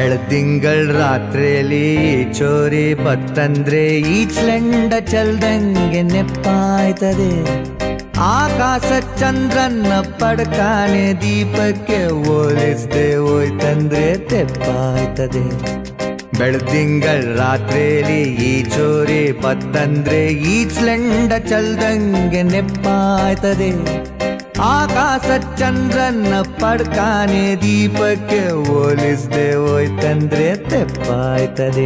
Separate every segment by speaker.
Speaker 1: ಬೆಳದಿಂಗಳ್ ರಾತ್ರಿಯಲ್ಲಿ ಚೋರಿ ಬತ್ತಂದ್ರೆ ಈಚ್ಲೆಂಡ ಚಲ್ದಂಗೆ ನೆಪ್ಪಾಯ್ತದೆ ಆಕಾಶ ಚಂದ್ರನ್ನ ಪಡ್ಕಾನೆ ದೀಪಕ್ಕೆ ಹೋಲಿಸ್ದೆ ಹೋಯ್ತಂದ್ರೆ ತೆಪ್ಪಾಯ್ತದೆ ಬೆಳದಿಂಗಳ್ ರಾತ್ರಿಯಲ್ಲಿ ಈ ಚೋರಿ ಬತ್ತಂದ್ರೆ ಈಚ್ಲೆಂಡ ಚಲ್ದಂಗೆ ನೆಪ್ಪಾಯ್ತದೆ ಆಕಾಶ ಚಂದ್ರನ್ನ ಪಡ್ಕಾನೆ ದೀಪಕ್ಕೆ ಹೋಲಿಸ್ದೆ ಹೋಯ್ತಂದ್ರೆ ತೆಪ್ಪಾಯ್ತದೆ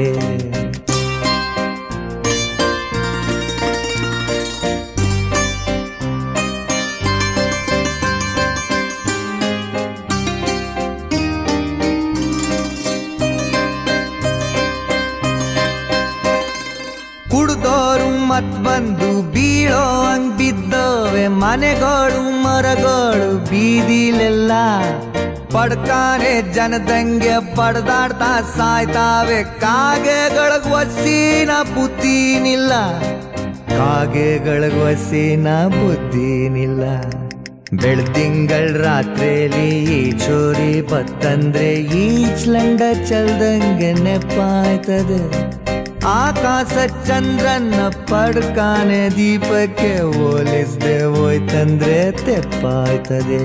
Speaker 1: ಕುಡ್ದೋರು ಮತ್ ಬಂದು ಬೀಳೋ ಹಂಗ್ ಬಿದ್ದವೆ ಮನೆಗಳು ಮರಗಳು ಬೀದಿಲೆಲ್ಲ ಪಡ್ಕಾನೆ ಜನದಂಗೆ ಬಡ್ದಾಡ್ತಾ ಸಾಯ್ತಾವೆ ಕಾಗೆಗಳಿಗೆ ವಸಿನ ಬುದ್ಧಿನಿಲ್ಲ ಕಾಗೆಗಳಿಗೆ ವಸಿನ ಬುದ್ಧಿನಿಲ್ಲ ಬೆಳ್ದಿಂಗಳ್ ರಾತ್ರಿಯಲ್ಲಿ ಈ ಚೋರಿ ಬತ್ತಂದ್ರೆ ಈಚ್ಲಂಡ ಚಲ್ದಂಗೆ ನೆಪ್ಪಾಯ್ತದೆ ಆಕಾಶ ಚಂದ್ರನ್ನ ಪಡ್ಕಾನೆ ದೀಪಕ್ಕೆ ಹೋಲಿಸ್ದೆ ಹೋಯ್ತಂದ್ರೆ ತೆಪ್ಪಾಯ್ತದೆ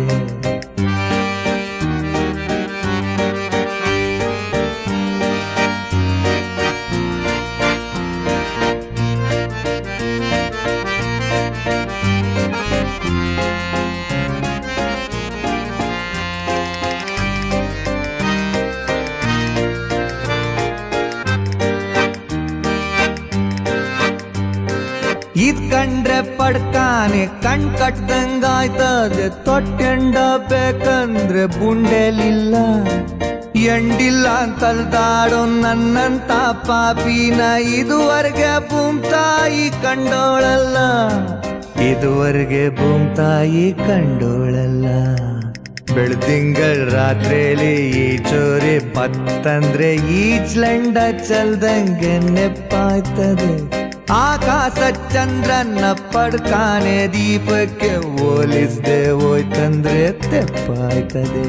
Speaker 1: ಇದ್ ಕಂಡ್ರೆ ಪಡ್ಕಾನೆ ಕಣ್ ಕಟ್ದಂಗಾಯ್ತದೆ ತೊಟ್ಟೆಂಡ ಬೇಕಂದ್ರೆ ಬುಂಡೆಲಿಲ್ಲ ಎಂಡಿಲ್ಲ ಅಂತಲ್ದಾಡೋ ನನ್ನಂತ ಪಾಪಿನ ಇದುವರೆಗೆ ಭೂಮ್ತಾಯಿ ಕಂಡೋಳಲ್ಲ ಇದುವರೆಗೆ ಭೂಮ್ತಾಯಿ ಕಂಡೋಳಲ್ಲ ಬೆಳ್ದಿಂಗಳ್ ರಾತ್ರಿಯಲ್ಲಿ ಈ ಚೋರಿ ಬತ್ತಂದ್ರೆ ಈಚ್ಲೆಂಡ ಚಲ್ದಂಗೆ ನೆಪ್ಪಾಯ್ತದೆ ಆಕಾಶ ಚಂದ್ರನ್ನ ಪಡ್ಕಾನೆ ದೀಪಕ್ಕೆ ಹೋಲಿಸ್ದೆ ಹೋಯ್ತಂದ್ರೆ ತೆಪ್ಪಾಯ್ತದೆ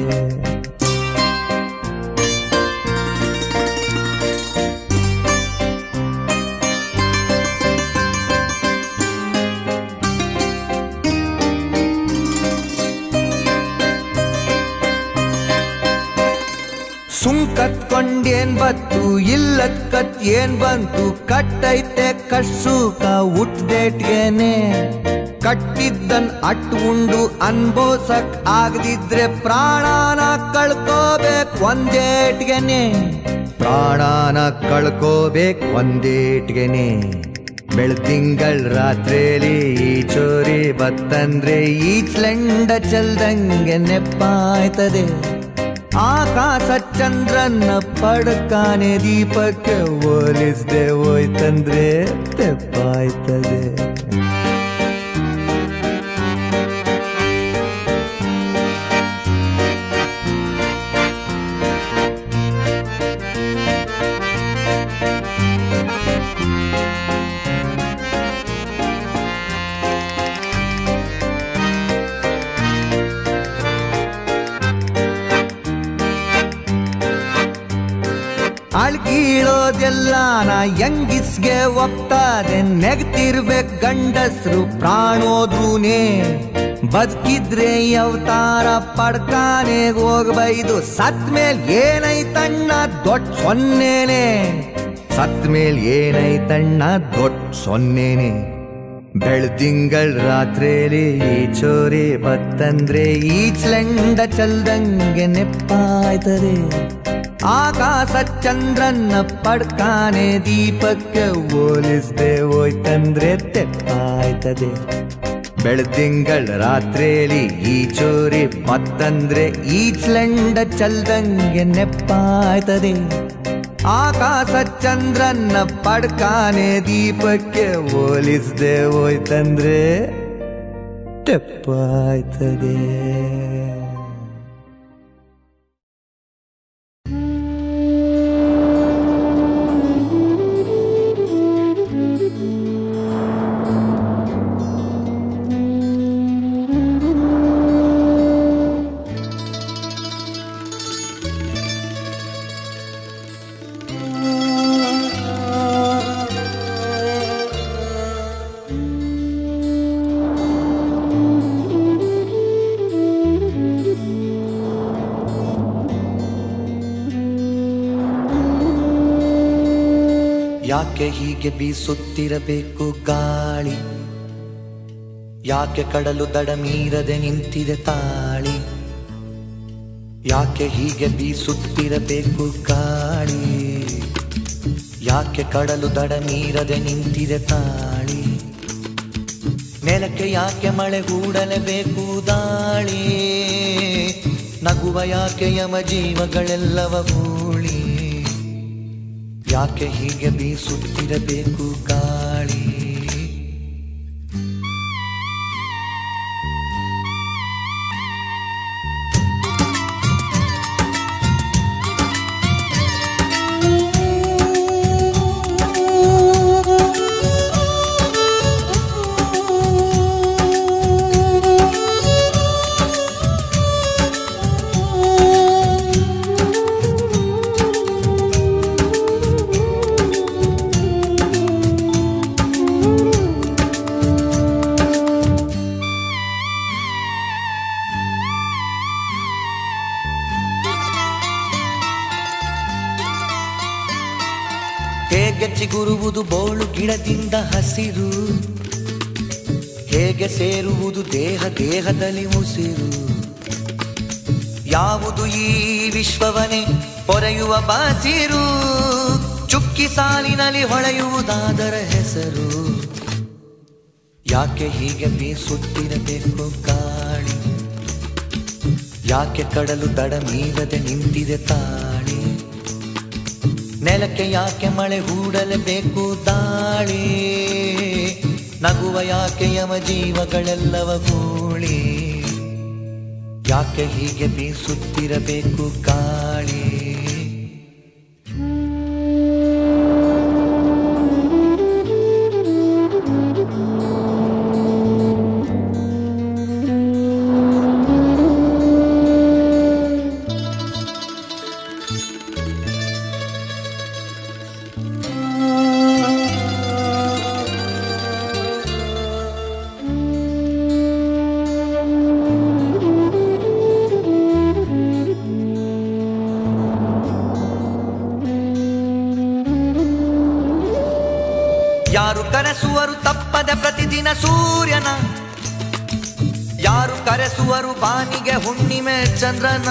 Speaker 1: ಸುಂಕತ್ಕೊಂಡೇನ್ ಬತ್ತು ಇಲ್ಲದ್ ಕತ್ ಏನ್ ಬಂತು ಕಟ್ಟೈತೆ ಕರ್ಸೂಕ ಹುಟ್ದೇಟ್ಗೆನೆ ಕಟ್ಟಿದ್ದನ್ ಅಟ್ ಉಂಡು ಅನ್ಬೋಸಕ್ ಆಗದಿದ್ರೆ ಪ್ರಾಣಾನ ಕಳ್ಕೋಬೇಕು ಒಂದೇಟ್ಗೆನೆ ಪ್ರಾಣಾನ ಕಳ್ಕೋಬೇಕು ಒಂದೇಟ್ಗೆನೆ ಬೆಳ್ತಿಂಗಳ್ ರಾತ್ರಿಯಲ್ಲಿ ಈ ಚೋರಿ ಬತ್ತಂದ್ರೆ ಈಚ್ಲೆಂಡ ಚಲ್ದಂಗೆ ನೆಪ್ಪಾಯ್ತದೆ ಆಕಾಶ ಚಂದ್ರನ್ನ ಪಡ್ಕಾನೆ ದೀಪಕ್ಕೆ ಹೋಲಿಸ್ದೆ ಹೋಯ್ತಂದ್ರೆ ತೆಪ್ಪಾಯ್ತದೆ ಅಳ್ಗೀಳೋದೆಲ್ಲ ನಾ ಯಂಗಿಸ್ಗೆ ಒಪ್ತಾದೆ ನೆಗ್ತಿರ್ಬೇಕ್ ಗಂಡಸ್ರು ಪ್ರಾಣೋದ್ರೂನೇ ಬದುಕಿದ್ರೆ ಅವತಾರ ಪಡ್ಕಾನೆ ಹೋಗ್ಬೈದು ಸತ್ ಮೇಲ್ ಏನೈತಣ್ಣ ದೊಡ್ಡ ಸೊನ್ನೇನೆ ಸತ್ ಮೇಲ್ ಏನೈತಣ್ಣ ದೊಡ್ಡ ಸೊನ್ನೇನೆ ಬೆಳ್ದಿಂಗಳ್ ರಾತ್ರಿಯಲ್ಲಿ ಈ ಚೋರಿ ಬತ್ತಂದ್ರೆ ಈಚ್ಲೆಂಡ ಚಲ್ದಂಗೆ ನೆಪ್ಪಾಯ್ತದೆ ಆಕಾಶ ಚಂದ್ರನ್ನ ಪಡ್ಕಾನೆ ದೀಪಕ್ಕೆ ಹೋಲಿಸ್ದೆ ಹೋಯ್ತಂದ್ರೆ ತೆಪ್ಪಾಯ್ತದೆ ಬೆಳ್ದಿಂಗಳ್ ರಾತ್ರಿಯಲ್ಲಿ ಈ ಚೋರಿ ಬತ್ತಂದ್ರೆ ಈಚ್ಲೆಂಡ ಚಲ್ದಂಗೆ ನೆಪ್ಪಾಯ್ತದೆ ಆಕಾಶ ಚಂದ್ರನ್ನ ಪಡ್ಕಾನೆ ದೀಪಕ್ಕೆ ಹೋಲಿಸ್ದೆ ಹೋಯ್ತಂದ್ರೆ ತೆಪ್ಪಾಯ್ತದೆ ಯಾಕೆ ಹೀಗೆ ಬೀಸುತ್ತಿರಬೇಕು ಗಾಳಿ ಯಾಕೆ ಕಡಲು ದಡ ಮೀರದೆ ನಿಂತಿದೆ ತಾಳಿ ಯಾಕೆ ಹೀಗೆ ಬೀಸುತ್ತಿರಬೇಕು ಗಾಳಿ ಯಾಕೆ ಕಡಲು ದಡ ಮೀರದೆ ನಿಂತಿದೆ ತಾಳಿ ನೆಲಕ್ಕೆ ಯಾಕೆ ಮಳೆ ಹೂಡಲೇಬೇಕು ದಾಳಿ ನಗುವ ಯಾಕೆ ಯಮ ಜೀವಗಳೆಲ್ಲವ ಹೂಳಿ ಯಾಕೆ ಹೀಗೆ ಬೀಸುತ್ತಿರಬೇಕು ಗಾಳಿ ಹೇಗೆ ಚಿಗುರುವುದು ಬೋಳು ಗಿಡದಿಂದ ಹಸಿರು ಹೇಗೆ ಸೇರುವುದು ದೇಹ ದೇಹದಲ್ಲಿ ಉಸಿರು ಯಾವುದು ಈ ವಿಶ್ವವನೇ ಪೊರೆಯುವ ಬಾಸಿರು ಚುಕ್ಕಿ ಸಾಲಿನಲ್ಲಿ ಹೊಳೆಯುವುದಾದರ ಹೆಸರು ಯಾಕೆ ಹೀಗೆ ಬೀಸುತ್ತಿರಬೇಕು ಗಾಳಿ ಯಾಕೆ ಕಡಲು ದಡ ಮೀರದೆ ನಿಂತಿದೆ ತಾಳಿ ನೆಲಕ್ಕೆ ಯಾಕೆ ಮಳೆ ಹೂಡಲೇಬೇಕು ದಾಳಿ ನಗುವ ಯಾಕೆ ಯಮ ಜೀವಗಳೆಲ್ಲವ ಗೂಳಿ ಯಾಕೆ ಹೀಗೆ ಬೀಸುತ್ತಿರಬೇಕು ಗಾಳಿ ಯಾರು ಕರೆಸುವರು ತಪ್ಪದೆ ಪ್ರತಿದಿನ ಸೂರ್ಯನ ಯಾರು ಕರೆಸುವರು ಬಾನಿಗೆ ಹುಣ್ಣಿಮೆ ಚಂದ್ರನ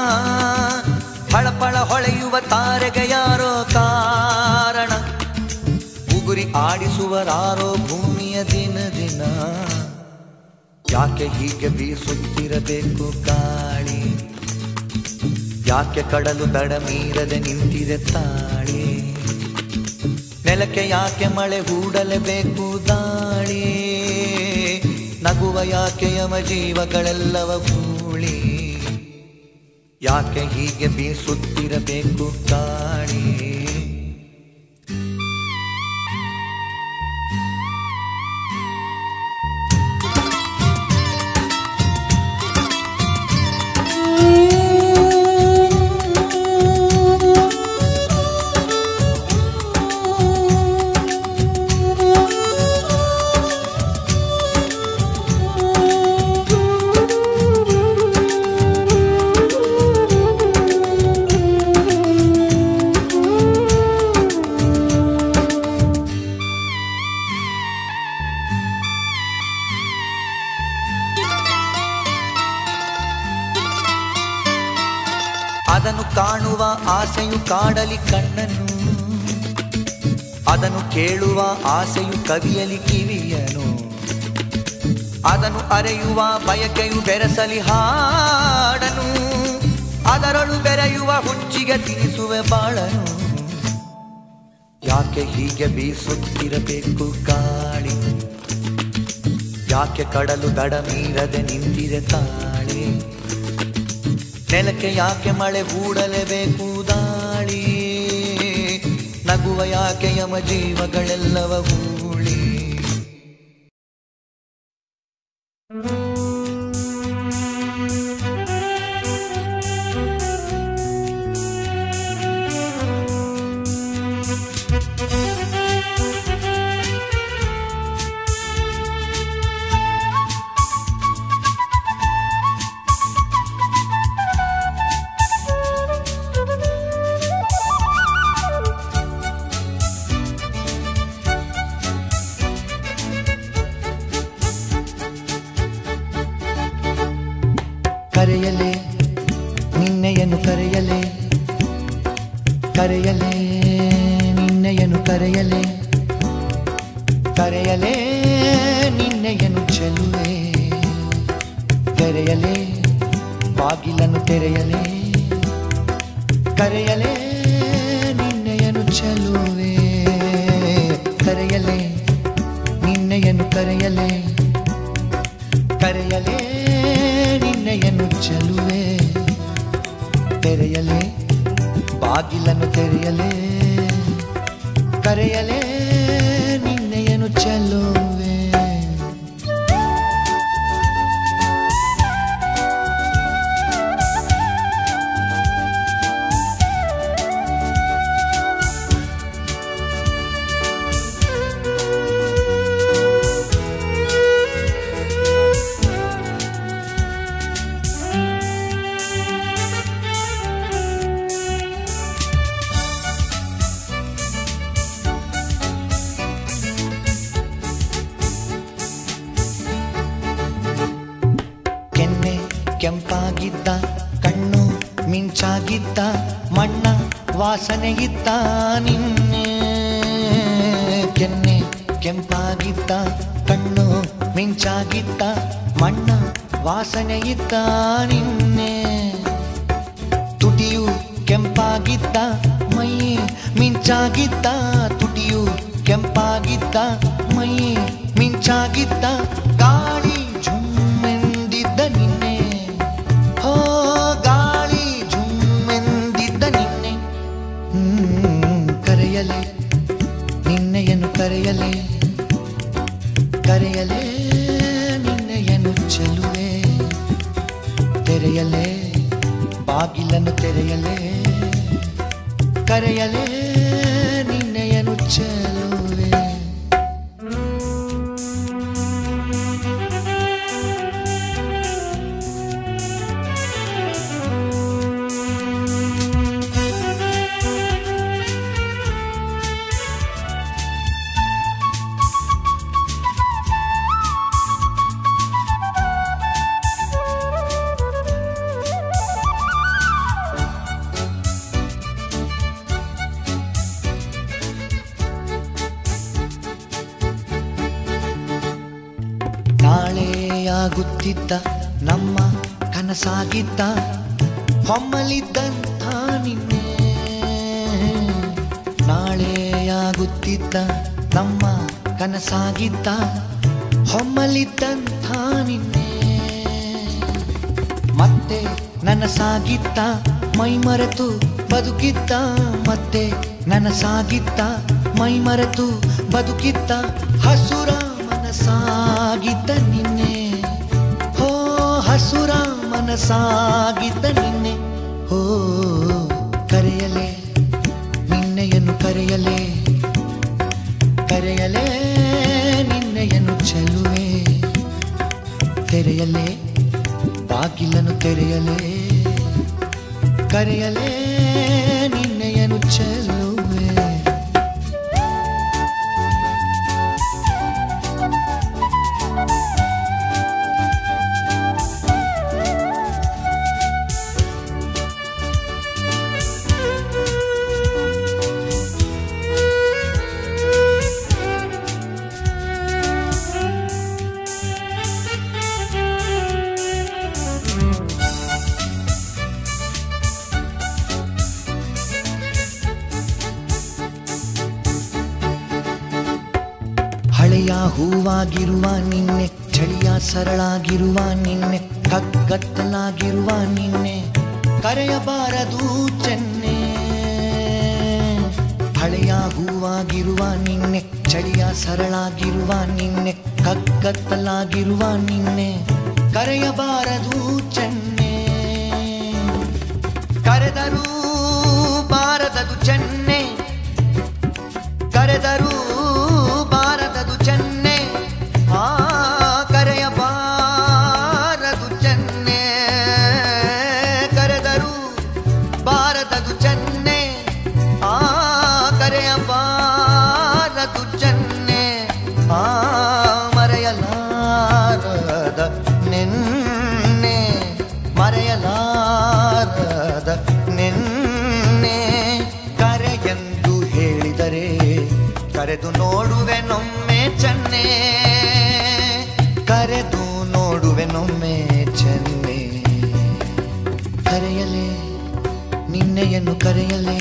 Speaker 1: ಫಳಫಳ ಹೊಳೆಯುವ ತಾರೆಗೆ ಯಾರೋ ಕಾರಣ ಉಗುರಿ ಆಡಿಸುವರಾರೋ ಭೂಮಿಯ ದಿನ ದಿನ ಯಾಕೆ ಹೀಗೆ ಬೀಸುತ್ತಿರಬೇಕು ಗಾಳಿ ಯಾಕೆ ಕಡಲು ದಡ ಮೀರದೆ ನಿಂತಿದೆ ತಾಳಿ ನೆಲಕ್ಕೆ ಯಾಕೆ ಮಳೆ ಹೂಡಲೇಬೇಕು ದಾಳಿ ನಗುವ ಯಾಕೆ ಯಮ ಜೀವಗಳೆಲ್ಲವ ಹೂಳಿ ಯಾಕೆ ಹೀಗೆ ಬೀಸುತ್ತಿರಬೇಕು ಗಾಳಿ ಅದನ್ನು ಕಾಣುವ ಆಸೆಯು ಕಾಡಲಿ ಕಣ್ಣನು ಅದನ್ನು ಕೇಳುವ ಆಸೆಯು ಕವಿಯಲಿ ಕಿವಿಯನು ಅದನ್ನು ಅರೆಯುವ ಬಯಕೆಯು ಬೆರೆಸಲಿ ಹಾಡನು ಅದರಳು ಬೆರೆಯುವ ಹುಚ್ಚಿಗೆ ತಿನಿಸುವೆ ಬಾಳನು ಯಾಕೆ ಹೀಗೆ ಬೀಸುತ್ತಿರಬೇಕು ಗಾಳಿ ಯಾಕೆ ಕಡಲು ದಡ ಮೀರದೆ ನಿಂತಿದೆ ತಾಳಿ ನೆಲಕ್ಕೆ ಯಾಕೆ ಮಳೆ ಹೂಡಲೇಬೇಕು ದಾಳಿ ನಗುವ ಯಾಕೆ ಯಮ ಜೀವಗಳೆಲ್ಲವ ಹೂಳಿ ಕರೆಯಲೇ ನಿನ್ನೆಯನ್ನು ಕರೆಯಲೇ ಕರೆಯಲೇ ನಿನ್ನೆಯನ್ನು ಕರೆಯಲೇ ಕರೆಯಲೇ ನಿನ್ನೆಯನ್ನು ಚೆಲುವೆ ತೆರೆಯಲೇ ಬಾಗಿಲನ್ನು ತೆರೆಯಲೇ ಕರೆಯಲೇ ನಿನ್ನೆಯನ್ನು ಚೆಲುವೆ ಕರೆಯಲೇ ನಿನ್ನೆಯನ್ನು ಕರೆಯಲೇ ಕರೆಯಲೇ ನಿನ್ನೆಯನ್ನು ಚೆಲುವೆ ತೆರೆಯಲೇ ಬಾಗಿಲನ್ನು ತೆರೆಯಲೇ ಕರೆಯಲೇ ನಿನ್ನೆಯನ್ನು ಚೆಲುವೆ ಕೆನ್ನೆ ಕೆಂಪಾಗಿದ್ದ ಕಣ್ಣು ಮಿಂಚಾಗಿದ್ದ ಮಣ್ಣ ವಾಸನೆ ಇದ್ದ ನಿನ್ನೆ ಕೆನ್ನೆ ಕೆಂಪಾಗಿದ್ದ ಕಣ್ಣು ಮಿಂಚಾಗಿದ್ದ ಮಣ್ಣ ವಾಸನೆ ಇದ್ದ ನಿನ್ನೆ ತುಟಿಯು ಕೆಂಪಾಗಿದ್ದ ಮೈ ಮಿಂಚಾಗಿದ್ದ ತುಟಿಯು ಕೆಂಪಾಗಿದ್ದ ಮೈ ಮಿಂಚಾಗಿದ್ದ ಗಾಳಿ ಝುಮ್ಮೆಂದಿದ್ದ ನಿನ್ನೆ ಹೋ ಗಾಳಿ ಝುಮ್ಮೆಂದಿದ್ದ ನಿನ್ನೆ ಹ್ಮ್, ಕರೆಯಲೇ ನಿನ್ನೆಯನ್ನು ಕರೆಯಲೇ ಕರೆಯಲೇ ನಿನ್ನೆಯನ್ನು ಚೆಲುವೆ ತೆರೆಯಲೇ ಬಾಗಿಲನ್ನು ತೆರೆಯಲೇ ಕರೆಯಲೇ ನಿನ್ನೆಯನ್ನು ಚೆಲುವೆ ನಾಳೆಯಾಗುತ್ತಿದ್ದ ನಮ್ಮ ಕನಸಾಗಿದ್ದ ಹೊಮ್ಮಲಿದ್ದಂಥ ನಿನ್ನೆ ನಾಳೆಯಾಗುತ್ತಿದ್ದ ನಮ್ಮ ಕನಸಾಗಿದ್ದ ಹೊಮ್ಮಲಿದ್ದಂಥ ನಿನ್ನೆ ಮತ್ತೆ ನನಸಾಗಿದ್ದ ಮೈ ಮರೆತು ಬದುಕಿದ್ದ ಮತ್ತೆ ನನಸಾಗಿದ್ದ ಮೈ ಮರೆತು ಬದುಕಿದ್ದ ಹಸುರ ಮನಸಾಗಿದ್ದ ನಿನ್ನೆ ಹೋ ಹಸುರ ಮನಸಾಗಿದ್ದ ನಿನ್ನೆ ಹೋ ಕರೆಯಲೇ ನಿನ್ನೆಯನ್ನು ಕರೆಯಲೇ ಕರೆಯಲೇ ನಿನ್ನೆಯನ್ನು ಚೆಲುವೆ ತೆರೆಯಲೇ ಬಾಗಿಲನ್ನು ತೆರೆಯಲೇ ಕರೆಯಲೇ ನಿನ್ನೆಯನ್ನು ಚೆಲುವೆ ಹಳೆಯ ಹೂವಾಗಿರುವ ನಿನ್ನೆ ಚಳಿಯ ಸರಳಾಗಿರುವ ನಿನ್ನೆ ಕಗ್ಗತ್ತಲಾಗಿರುವ ನಿನ್ನೆ ಕರೆಯಬಾರದು ಚೆನ್ನೆ ಹಳೆಯ ಹೂವಾಗಿರುವ ನಿನ್ನೆ ಚಳಿಯ ಸರಳಾಗಿರುವ ನಿನ್ನೆ ಕಗ್ಗತ್ತಲಾಗಿರುವ ನಿನ್ನೆ ಕರೆಯಬಾರದು ಚೆನ್ನೆ ಕರೆದರೂ ಬಾರದದು ಚೆನ್ನೆ ಕರೆದರೂ ಬಾರದದು ಚೆನ್ನೆ ಆ ಕರೆಯಬಾರದು ಚೆನ್ನೆ ಕರೆದರೂ ಬಾರದದು ಚೆನ್ನೆ ಆ ಕರೆಯಬಾರದು ಚೆನ್ನೆ ಆ ಮರೆಯಲಾರದ ನಿನ್ನೆ ಮರೆಯ ಕರೆಯುವೆನೊಮ್ಮೆ ಚೆನ್ನೆ ಕರೆಯಲೇ ನಿನ್ನೆಯನ್ನು ಕರೆಯಲೇ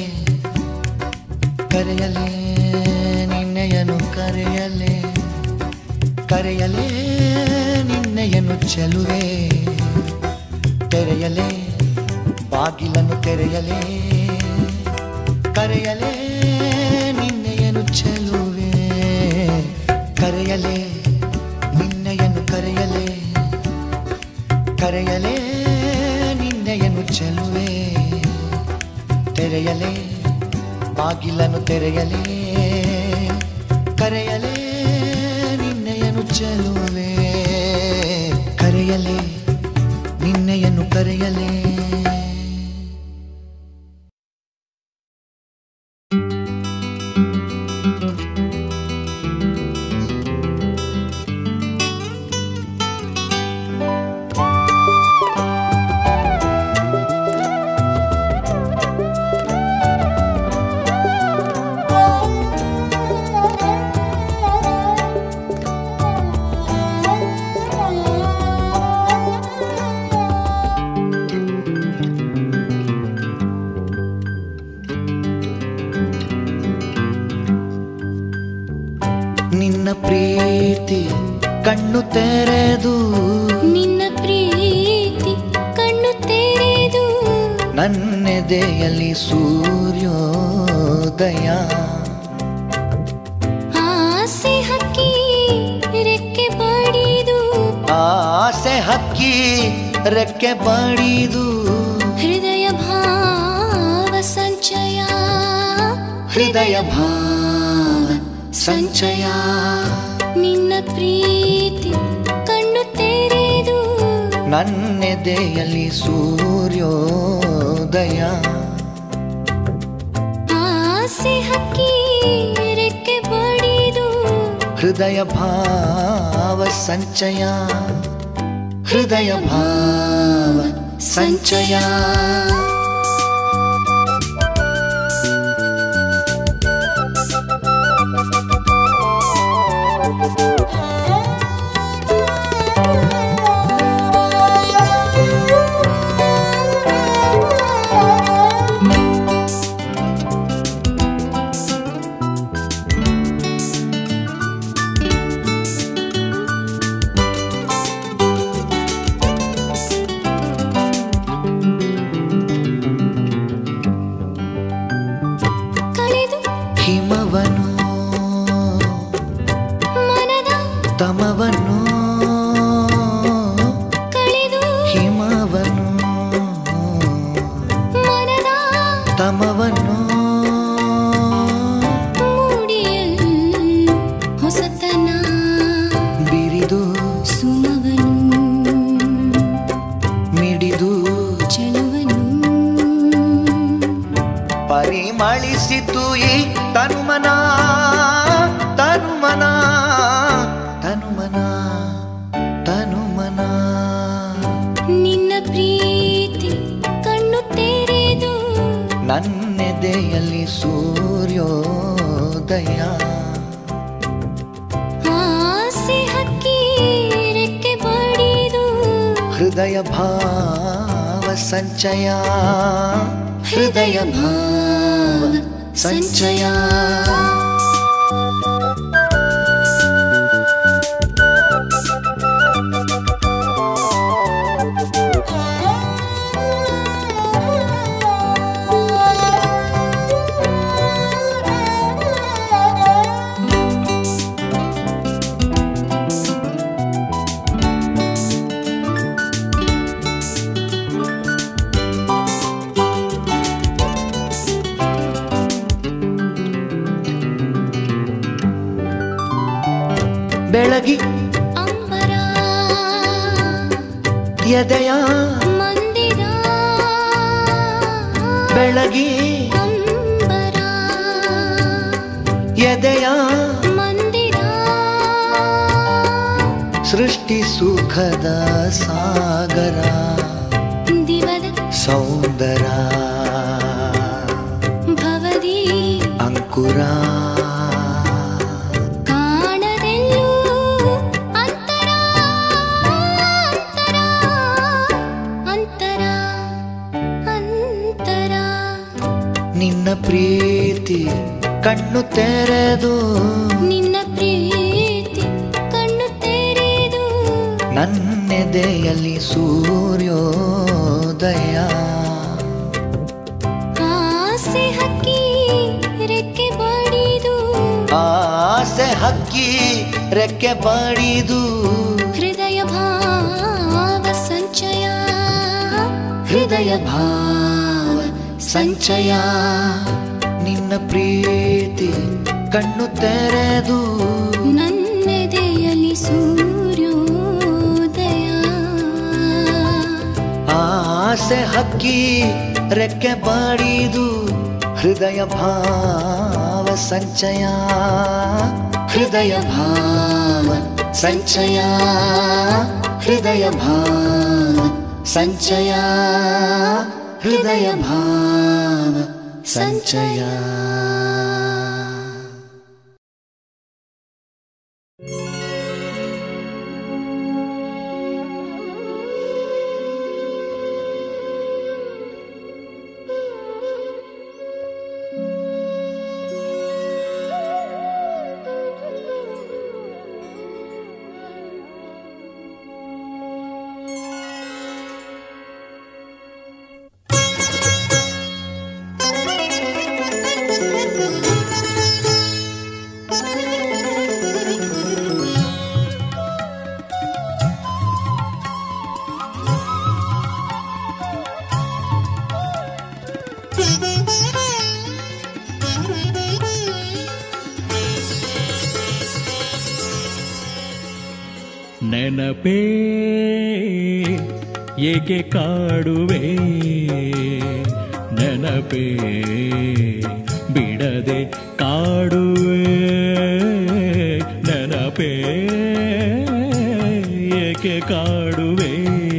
Speaker 1: ಕರೆಯಲೇ ನಿನ್ನೆಯನ್ನು ಕರೆಯಲೇ ಕರೆಯಲೇ ನಿನ್ನೆಯನ್ನು ಚೆಲುವೆ ತೆರೆಯಲೇ ಬಾಗಿಲನ್ನು ತೆರೆಯಲೇ ಕರೆಯಲೇ ನಿನ್ನೆಯನ್ನು ಚೆಲುವೆ ಕರೆಯಲೇ ನಿನ್ನೆಯನ್ನು ಕರೆಯಲೇ ಕರೆಯಲೇ ನಿನ್ನೆಯನ್ನು ಚೆಲುವೆ ತೆರೆಯಲೇ ಬಾಗಿಲನ್ನು ತೆರೆಯಲೇ ಕರೆಯಲೇ ನಿನ್ನೆಯನ್ನು ಚೆಲುವೆ ಕರೆಯಲೇ ನಿನ್ನೆಯನ್ನು ಕರೆಯಲೇ ನಿನ್ನ ಪ್ರೀತಿ ಕಣ್ಣು ತೆರೆದು
Speaker 2: ನಿನ್ನ ಪ್ರೀತಿ ಕಣ್ಣು ತೆರೆದು
Speaker 1: ನನ್ನೆದೆಯಲ್ಲಿ ಸೂರ್ಯೋದಯ
Speaker 2: ಆಸೆ ಹಕ್ಕಿ ರೆಕ್ಕೆ ಬಡಿದು
Speaker 1: ಆಸೆ ಹಕ್ಕಿ ರೆಕ್ಕೆ ಬಡಿದು
Speaker 2: ಹೃದಯ ಭಾವ ಸಂಚಯ
Speaker 1: ಹೃದಯ ಭಾವ ಸಂಚಯ
Speaker 2: ನಿನ್ನ ಪ್ರೀತಿ ಕಣ್ಣು ತೆರೆದು
Speaker 1: ನನ್ನೆದೆಯಲ್ಲಿ ಸೂರ್ಯೋದಯ
Speaker 2: ಆಸೆ ಹಕ್ಕಿ ರೆಕ್ಕೆ ಬಡಿದು
Speaker 1: ಹೃದಯ ಭಾವ ಸಂಚಯ ಹೃದಯ ಭಾವ ಸಂಚಯ
Speaker 2: ಕಳೆದು
Speaker 1: ಹಿಮವನು
Speaker 2: ಮನದ
Speaker 1: ತಮವನು
Speaker 2: ಕಳೆದು
Speaker 1: ಹಿಮವನು
Speaker 2: ಮನದ
Speaker 1: ತಮವನು
Speaker 2: ಮೂಡಿಯಲ್ ಹೊಸತನ
Speaker 1: ಬಿರಿದು
Speaker 2: ಸುಮವನು
Speaker 1: ಮಿಡಿದು
Speaker 2: ಚಲುವನು
Speaker 1: ಪರಿಮಳಿಸಿತು ಈ ತನುಮನ ತನುಮನ ತನುಮನ ತನುಮನ
Speaker 2: ನಿನ್ನ ಪ್ರೀತಿ ಕಣ್ಣು ತೆರೆದು
Speaker 1: ನನ್ನೆದೆಯಲ್ಲಿ ಸೂರ್ಯೋದಯ
Speaker 2: ಆಸೆ ಹಕ್ಕಿ ರೆಕ್ಕೆ ಬಡಿದು
Speaker 1: ಹೃದಯ ಭಾವ ಸಂಚಯ ಹೃದಯ ಭಾವ ಸಂಚಯ ಬೆಳಗಿ
Speaker 2: ಅಂಬರ
Speaker 1: ಎದೆಯ
Speaker 2: ಮಂದಿರ
Speaker 1: ಬೆಳಗಿ
Speaker 2: ಅಂಬರ
Speaker 1: ಎದೆಯ
Speaker 2: ಮಂದಿರ
Speaker 1: ಸೃಷ್ಟಿ ಸುಖದ ಸಾಗರ
Speaker 2: ದಿವದ
Speaker 1: ಸೌಂದರ
Speaker 2: ಭವದಿ
Speaker 1: ಅಂಕುರ
Speaker 2: ಕಾಣದೆಲ್ಲೂ ಅಂತರ ಅಂತರ
Speaker 1: ಕಣ್ಣು ತೆರೆದು
Speaker 2: ನಿನ್ನ ಪ್ರೀತಿ ಕಣ್ಣು ತೆರೆದು
Speaker 1: ನನ್ನೆದೆಯಲ್ಲಿ ಸೂರ್ಯೋದಯ
Speaker 2: ಆಸೆ ಹಕ್ಕಿ ರೆಕ್ಕೆ ಬಡಿದು
Speaker 1: ಆಸೆ ಹಕ್ಕಿ ರೆಕ್ಕೆ ಬಡಿದು
Speaker 2: ಹೃದಯ ಭಾವ ಸಂಚಯ
Speaker 1: ಹೃದಯ ಭಾವ ಸಂಚಯ ನಿನ್ನ ಪ್ರೀತಿ ಕಣ್ಣು ತೆರೆದು
Speaker 2: ನನ್ನೆದೆಯಲ್ಲಿ ಸೂರ್ಯೋದಯ
Speaker 1: ಆಸೆ ಹಕ್ಕಿ ರೆಕ್ಕೆ ಬಡಿದು ಹೃದಯ ಭಾವ ಸಂಚಯ ಹೃದಯ ಭಾವ ಸಂಚಯ ಹೃದಯ ಭಾವ ಸಂಚಯ ಹೃದಯ ಭಾವ ಸಂಚಯ
Speaker 3: ನೆನಪೇ ಏಕೆ ಕಾಡುವೆ ನೆನಪೇ ಬಿಡದೆ ಕಾಡುವೆ ನೆನಪೇ ಏಕೆ ಕಾಡುವೆ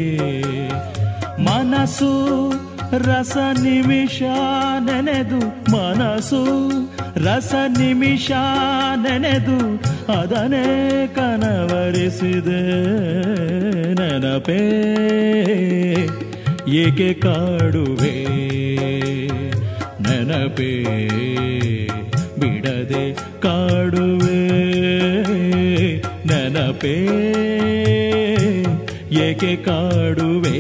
Speaker 3: ಮನಸ್ಸು ರಸ ನಿಮಿಷ ನೆನೆದು ಮನಸ್ಸು ರಸ ನಿಮಿಷ ನೆನೆದು ಅದನ್ನೇ ಕನವರಿಸಿದೆ ನೆನಪೇ ಏಕೆ ಕಾಡುವೆ ನೆನಪೇ ಬಿಡದೆ ಕಾಡುವೆ ನೆನಪೇ ಏಕೆ ಕಾಡುವೆ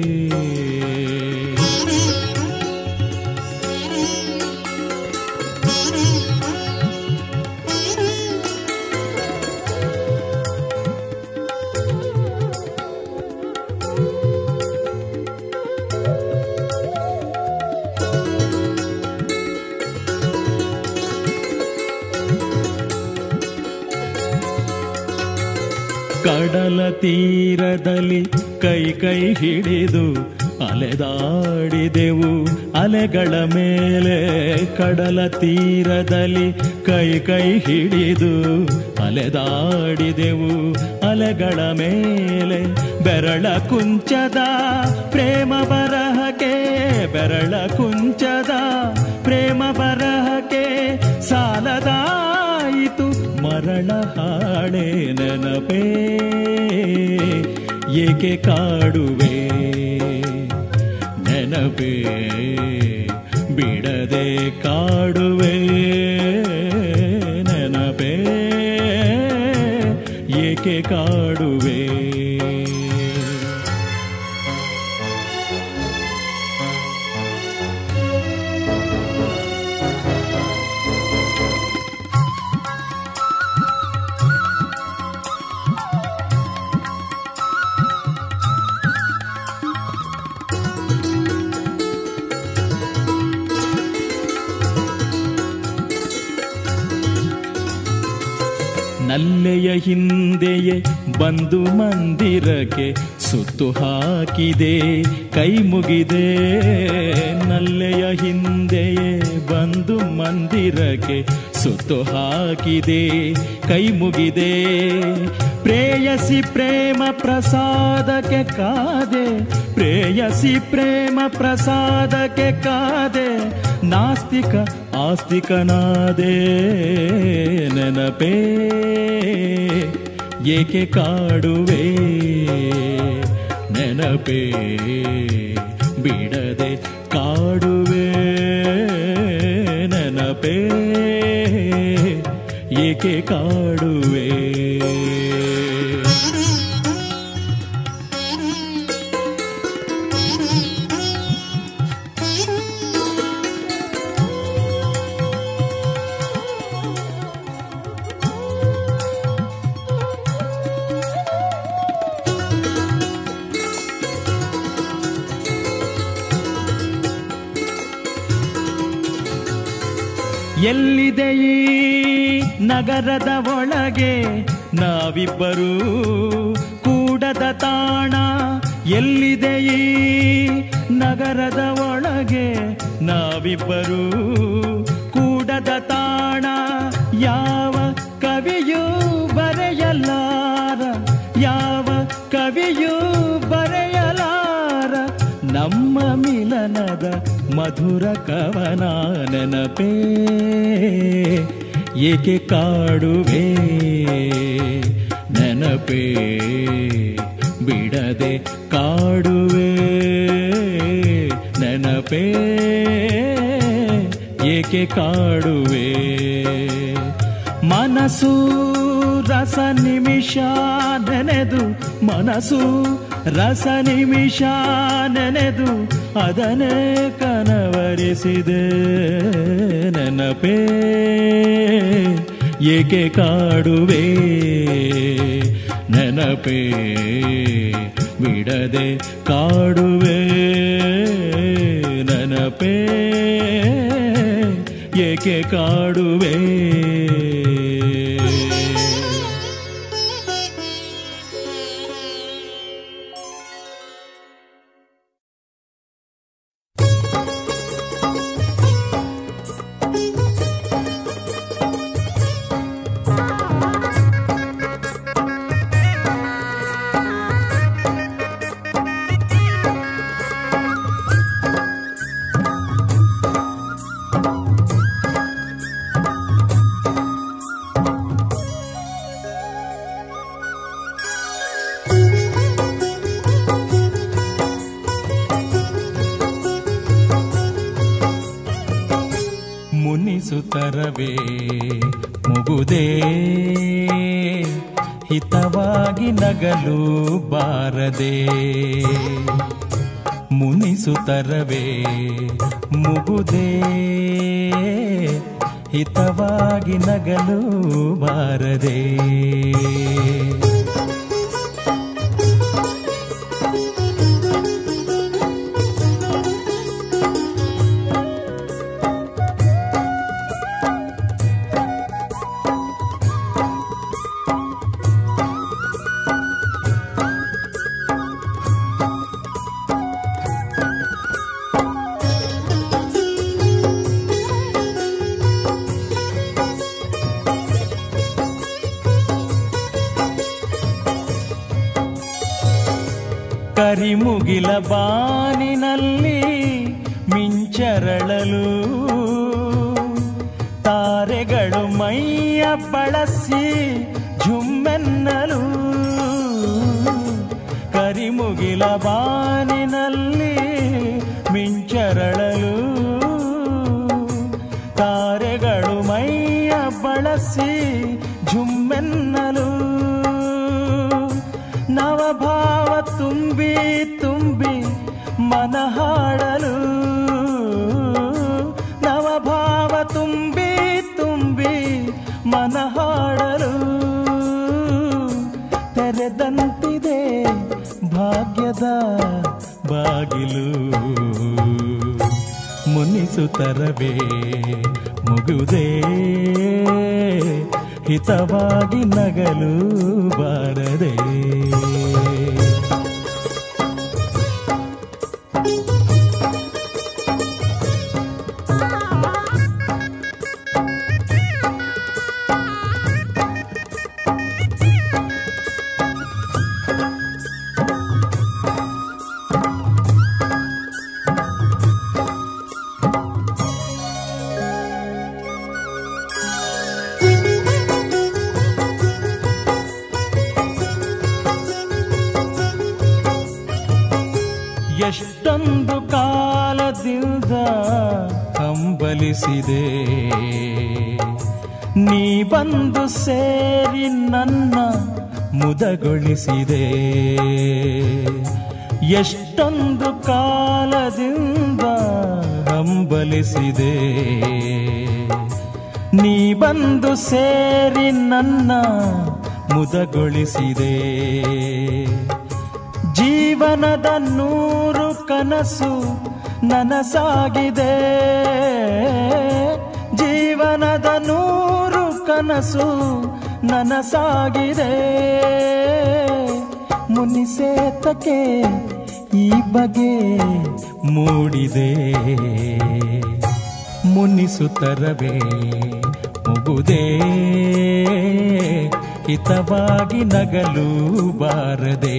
Speaker 3: ಕಡಲ ತೀರದಲ್ಲಿ ಕೈ ಕೈ ಹಿಡಿದು ಅಲೆದಾಡಿದೆವು ಅಲೆಗಳ ಮೇಲೆ ಕಡಲ ತೀರದಲ್ಲಿ ಕೈ ಕೈ ಹಿಡಿದು ಅಲೆದಾಡಿದೆವು ಅಲೆಗಳ ಮೇಲೆ ಬೆರಳ ಕುಂಚದ ಪ್ರೇಮ ಬರಹಕ್ಕೆ ಬೆರಳ ಕುಂಚದ ಪ್ರೇಮ ಬರಹಕ್ಕೆ ಸಾಲದಾಯಿತು ಮರಳ ಹಾಳೆ ನೆನಪೇ ಏಕೆ ಕಾಡುವೆ ನೆನಪೇ ಬಿಡದೆ ಕಾಡುವೆ ನೆನಪೇ ಏಕೆ ಕಾಡುವೆ ನಲ್ಲೆಯ ಹಿಂದೆಯೇ ಬಂದು ಮಂದಿರಕ್ಕೆ ಸುತ್ತು ಹಾಕಿದೆ ಕೈ ಮುಗಿದೆ ನಲ್ಲೆಯ ಹಿಂದೆಯೇ ಬಂದು ಮಂದಿರಕ್ಕೆ ಸುತ್ತು ಹಾಕಿದೆ ಕೈ ಮುಗಿದೆ ಪ್ರೇಯಸಿ ಪ್ರೇಮ ಪ್ರಸಾದಕ್ಕೆ ಕಾದೆ ಪ್ರೇಯಸಿ ಪ್ರೇಮ ಪ್ರಸಾದಕ್ಕೆ ಕಾದೆ ನಾಸ್ತಿಕ ಆಸ್ತಿಕನಾದೆ ನೆನಪೇ ಏಕೆ ಕಾಡುವೆ ನೆನಪೇ ಬಿಡದೆ ಕಾಡುವೆ ನೆನಪೇ ಏಕೆ ಕಾಡುವೆ ಎಲ್ಲಿದೆ ಈ ನಗರದ ಒಳಗೆ ನಾವಿಬ್ಬರು ಕೂಡದ ತಾಣ ಎಲ್ಲಿದೆ ಈ ನಗರದ ಒಳಗೆ ನಾವಿಬ್ಬರು ಕೂಡದ ತಾಣ ಯಾವ ಕವಿಯೂ ಬರೆಯಲಾರ ಯಾವ ಕವಿಯೂ ಬರೆಯಲಾರ ನಮ್ಮ ಮಿಲನದ ಮಧುರ ಕವನ ನೆನಪೇ ಏಕೆ ಕಾಡುವೆ ನೆನಪೇ ಬಿಡದೆ ಕಾಡುವೆ ನೆನಪೇ ಏಕೆ ಕಾಡುವೆ ಮನಸ್ಸು ರಸ ನಿಮಿಷ ನೆನೆದು ಮನಸ್ಸು ರಸ ನಿಮಿಷ ನೆನೆದು ಅದನ್ನೇ ಕನವರಿಸಿದೆ ನೆನಪೇ ಏಕೆ ಕಾಡುವೆ ನೆನಪೇ ಬಿಡದೆ ಕಾಡುವೆ ನೆನಪೇ ಏಕೆ ಕಾಡುವೆ ಮುನಿಸುತ್ತರವೇ ಮುಗುದೇ ಹಿತವಾಗಿ ನಗಲು ಬಾರದೆ ಮುನಿಸುತ್ತರವೇ ಮುಗುದೇ ಹಿತವಾಗಿ ನಗಲು ಬಾರದೆ ಕರಿಮುಗಿಲ ಬಾನಿನಲ್ಲಿ ಮಿಂಚರಳಲು ತಾರೆಗಳು ಮೈಯ ಬಳಸಿ ಝುಮ್ಮೆನ್ನಲು ಕರಿಮುಗಿಲ ಬಾನಿನಲ್ಲಿ ಮಿಂಚರಳಲು ತಾರೆಗಳು ಮೈಯ ಬಳಸಿ ಝುಮ್ಮೆನ್ನಲು ನವಭಾವ ತುಂಬಿ ತುಂಬಿ ಮನ ಹಾಡಲು ನವಭಾವ ತುಂಬಿ ತುಂಬಿ ಮನ ಹಾಡಲು ತೆರೆದಂತಿದೆ ಭಾಗ್ಯದ ಬಾಗಿಲು ಮುನಿಸುತ್ತರವೇ ಮುಗುದೇ ಹಿತವಾಗಿ ನಗಲು ಬಾರದೆ ಎಷ್ಟೊಂದು ಕಾಲದಿಂದ ಹಂಬಲಿಸಿದೆ ನೀ ಬಂದು ಸೇರಿ ನನ್ನ ಮುದಗೊಳಿಸಿದೆ ಎಷ್ಟೊಂದು ಕಾಲದಿಂದ ಹಂಬಲಿಸಿದೆ ನೀ ಬಂದು ಸೇರಿ ನನ್ನ ಮುದಗೊಳಿಸಿದೆ ಜೀವನದ ನೂರು ಕನಸು ನನಸಾಗಿದೆ ಜೀವನದ ನೂರು ಕನಸು ನನಸಾಗಿದೆ ಮುನಿಸೇತಕ್ಕೆ ಈ ಬಗೆ ಮೂಡಿದೆ ಮುನಿಸುತ್ತರವೇ ಮುಗುದೇ ಹಿತವಾಗಿ ನಗಲು ಬಾರದೆ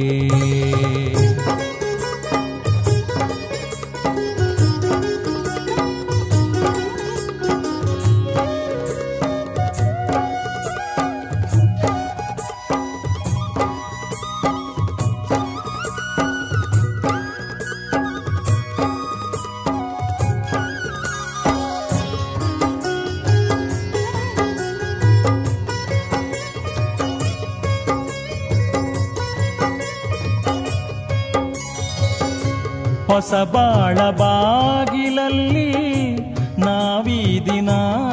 Speaker 3: ಹೊಸ ಬಾಳ ಬಾಗಿಲಲ್ಲಿ ನಾವೀ ದಿನ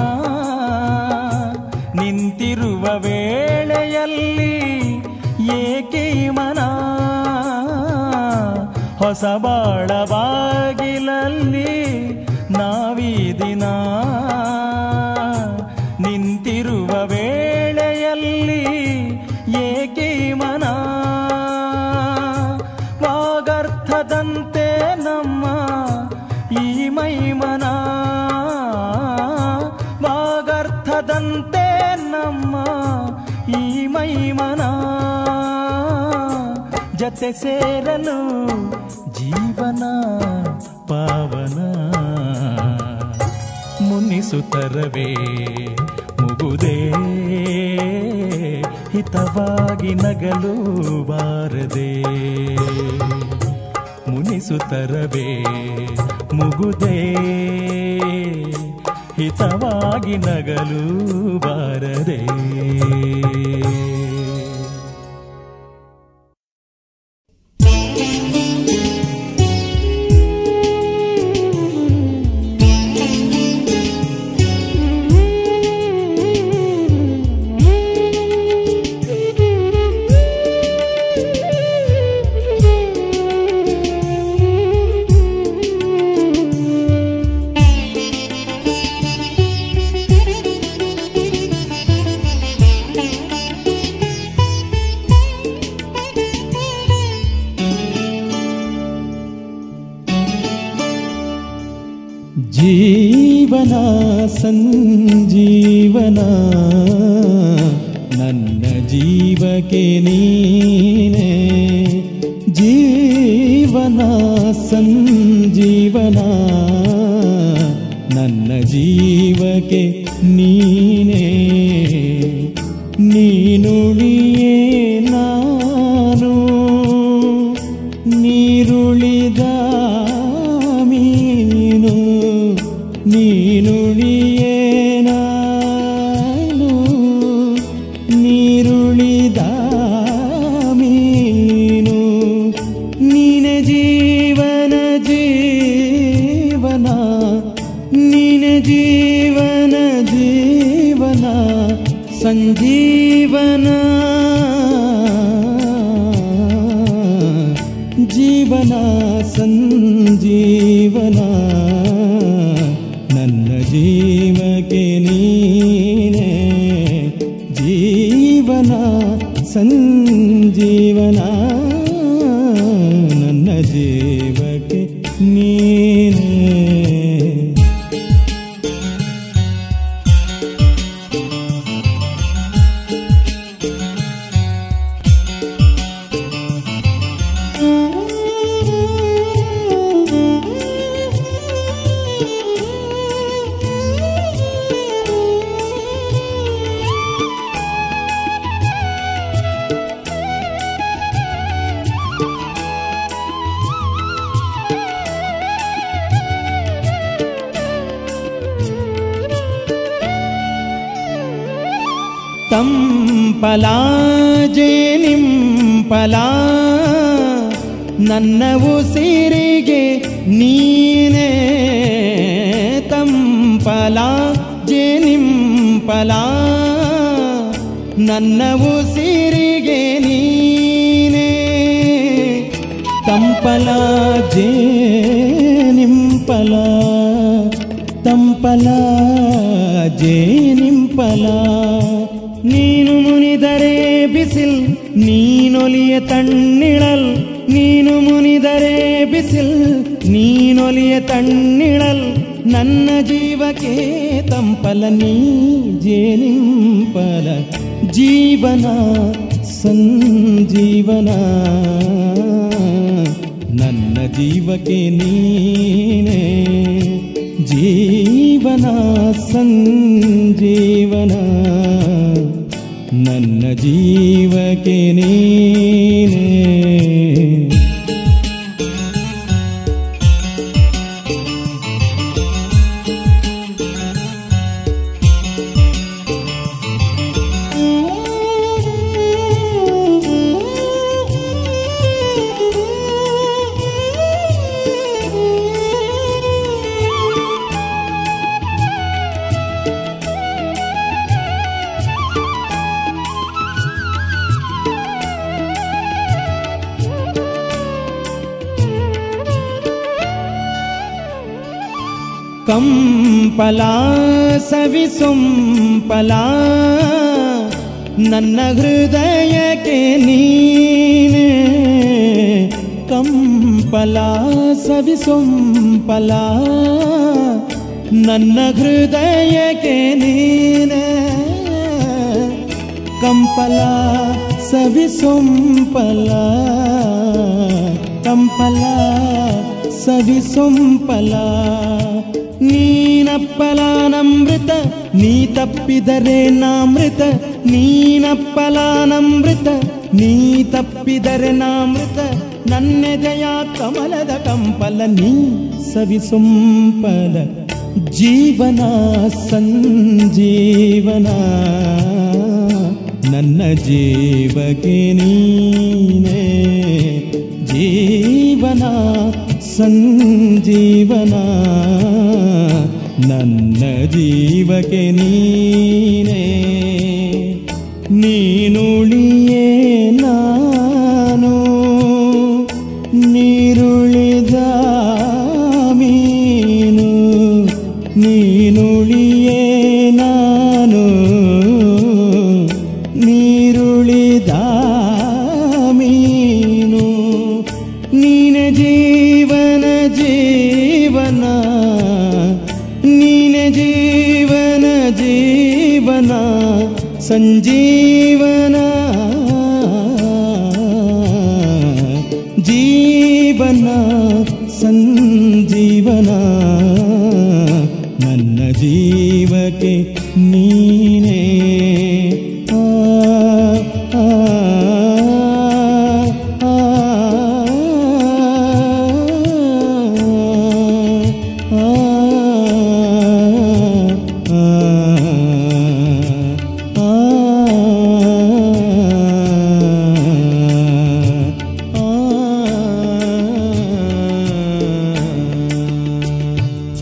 Speaker 3: ನಿಂತಿರುವ ವೇಳೆಯಲ್ಲಿ ಏಕೆ ಮನ ಹೊಸ ಬಾಳ ಬಾಗಿಲಲ್ಲಿ ನಾವೀ ದಿನ ನಿಂತಿರುವ ವೇಳೆಯಲ್ಲಿ ಏಕೆ ಮನ ವಾಗರ್ಥದಂತೆ ನಮ್ಮ ಈ ಮೈಮನ ವಾಗರ್ಥದಂತೆ ನಮ್ಮ ಈ ಮೈಮನ ಜತೆ ಸೇರಲು ಜೀವನ ಪಾವನ ಮುನಿಸುತ್ತರವೇ ಮುಗುದೇ ಹಿತವಾಗಿ ನಗಲು ಬಾರದೆ ಮುನಿಸುತ್ತರವೇ ಮುಗುದೇ ಹಿತವಾಗಿ ನಗಲು ಬಾರದೆ ಜೀವನ ಸಂಜೀವನ ನನ್ನ ಜೀವಕ್ಕೆ ನೀನೆ ಜೀವನ ಸಂಜೀವನ ನನ್ನ ಜೀವಕ್ಕೆ ನೀನೆ ನೀನುಳಿಯೇ ನಾನು ನೀರುಳಿದ ಮೀನು ನೀನುಳಿಯೇ ನಾನು ನೀರುಳಿದ ಮೀನು ನೀನೆ ಜೀವನ ಜೀವನ ನೀನೆ ಜೀವನ ಜೀವನ ಸಂಜೀವನ ಜೀವನ ಸಂಜೀವನ ನನ್ನ ಜೀವಕ್ಕೆ ನೀನೆ ಜೀವನ ಸಂಜೀವನ ನನ್ನ ಜೀವಕ್ಕೆ ನೀನೆ ತಂಪಲ ಜೇನಿಂಪಲ ನನ್ನ ಉಸಿರಿಗೆ ನೀನೇ ತಂಪಲ ಜೇನಿಂಪಲ ನನ್ನ ಉಸಿರಿಗೆ ನೀನೇ ತಂಪಲ ಜೇನಿಂಪಲ ತಂಪಲ ಜೇನಿಂಪಲ ನೀನು ಮುನಿದರೆ ಬಿಸಿಲ್ ನೀನೊಲಿಯ ತಣ್ಣಿಳಲ್ ನೀನು ಮುನಿದರೆ ಬಿಸಿಲ್ ನೀನೊಲಿಯ ತಣ್ಣಿಳಲ್ ನನ್ನ ಜೀವಕ್ಕೆ ತಂಪಲ ನೀ ಜೇನಿಂಪಲ ಜೀವನ ಸಂಜೀವನ ನನ್ನ ಜೀವಕ್ಕೆ ನೀನೇ ಜೀವನ ಸಂಜೀವನ ನನ್ನ ಜೀವಕ್ಕೆ ನೀನೇ ಕಂಪಲ ಸವಿಸೊಂಪಲ ನನ್ನ ಹೃದಯಕ್ಕೆ ನೀನೆ ಕಂಪಲ ಸವಿಸೊಂಪಲ ನನ್ನ ಹೃದಯಕ್ಕೆ ನೀನೆ ಕಂಪಲ ಸವಿಸೊಂಪಲ ಕಂಪಲ ಸವಿಸೊಂಪಲ ನೀನಪ್ಪಲಾನಮೃತ ನೀ ತಪ್ಪಿದರೆ ನಾಮೃತ ನೀನಪ್ಪಲಾನಮೃತ ನೀ ತಪ್ಪಿದರೆ ನಾಮೃತ ನನ್ನೆದೆಯ ಕಮಲದ ಕಂಪಲ ನೀ ಸವಿಸೊಂಪಲ ಜೀವನ ಸಂಜೀವನ ನನ್ನ ಜೀವಕ್ಕೆ ನೀನೇ ಜೀವನ ಸಂಜೀವನ ನನ್ನ ಜೀವಕ್ಕೆ ನೀನೇ ನೀನುಳಿಯೇ ನಾನು ನೀರುಳಿದ ಮೀನು ನೀನುಳಿಯೇ ನಾನು ನೀರುಳಿದ ಮೀನು ನೀನ ಜೀವನ ಜೀವನ ನೀನ ಜೀವನ ಜೀವನ ಸಂಜೀವನ ಜೀವನ ಸಂಜೀವನ ನನ್ನ ಜೀವಕ್ಕೆ ನೀನೇ ಆ, ಆ, ಆ, ಆ, ಆ, ಆ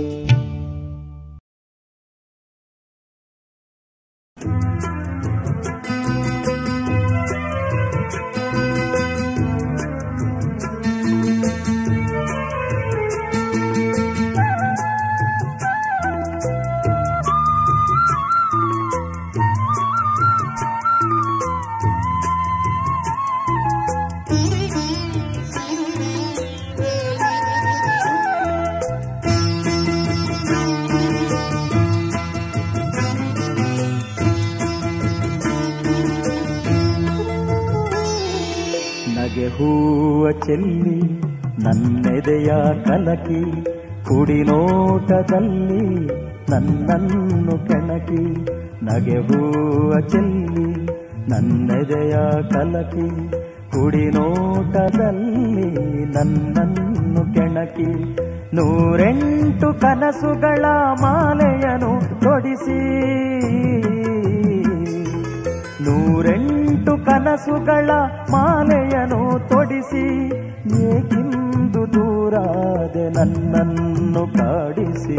Speaker 4: ನಗೆ ಹೂವ ಚೆಲ್ಲಿ ನನ್ನೆದೆಯ ಕಲಕಿ ಕುಡಿ ನೋಟದಲ್ಲಿ ನನ್ನನ್ನು ಕೆಣಕಿ ನಗೆ ಹೂವ ಚೆಲ್ಲಿ ನನ್ನೆದೆಯ ಕಲಕಿ ಕುಡಿ ನೋಟದಲ್ಲಿ ನನ್ನನ್ನು ಕೆಣಕಿ ನೂರೆಂಟು ಕನಸುಗಳ ಮಾಲೆಯನು ತೊಡಿಸಿ ನೂರೆಂಟು ಕನಸುಗಳ ಮಾಲೆಯನು ತೊಡಿಸಿ ಏಕಿಂದು ದೂರಾದೆ ನನ್ನನ್ನು ಕಾಡಿಸಿ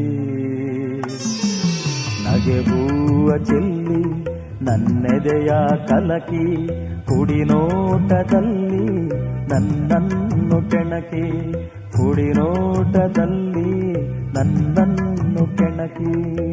Speaker 4: ನಗೆ ಹೂವ ಚೆಲ್ಲಿ ನನ್ನೆದೆಯ ಕಲಕಿ ಕುಡಿನೋಟದಲ್ಲಿ ನನ್ನನ್ನು ಕೆಣಕಿ ಕುಡಿನೋಟದಲ್ಲಿ ನನ್ನನ್ನು ಕೆಣಕಿ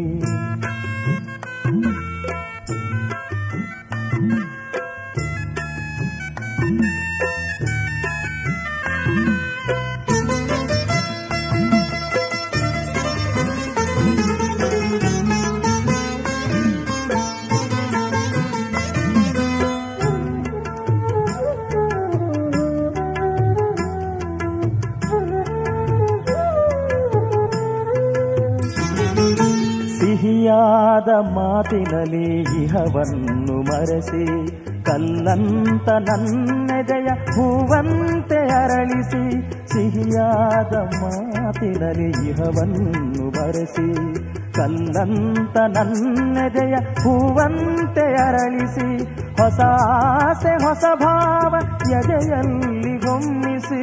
Speaker 4: ಸಿಹಿಯಾದ ಮಾತಿನಲ್ಲಿ ಇಹವನ್ನು ಮರೆಸಿ ಕಲ್ಲಂತ ನನ್ನೆದೆಯ ಹೂವಂತೆ ಅರಳಿಸಿ ಸಿಹಿಯಾದ ಮಾತಿನಲ್ಲಿ ಇಹವನ್ನು ಮರೆಸಿ ಕಲ್ಲಂತ ನನ್ನೆದೆಯ ಹೂವಂತೆ ಅರಳಿಸಿ ಹೊಸ ಆಸೆ ಹೊಸ ಭಾವ ಎದೆಯಲ್ಲಿ ಗೊಮ್ಮಿಸಿ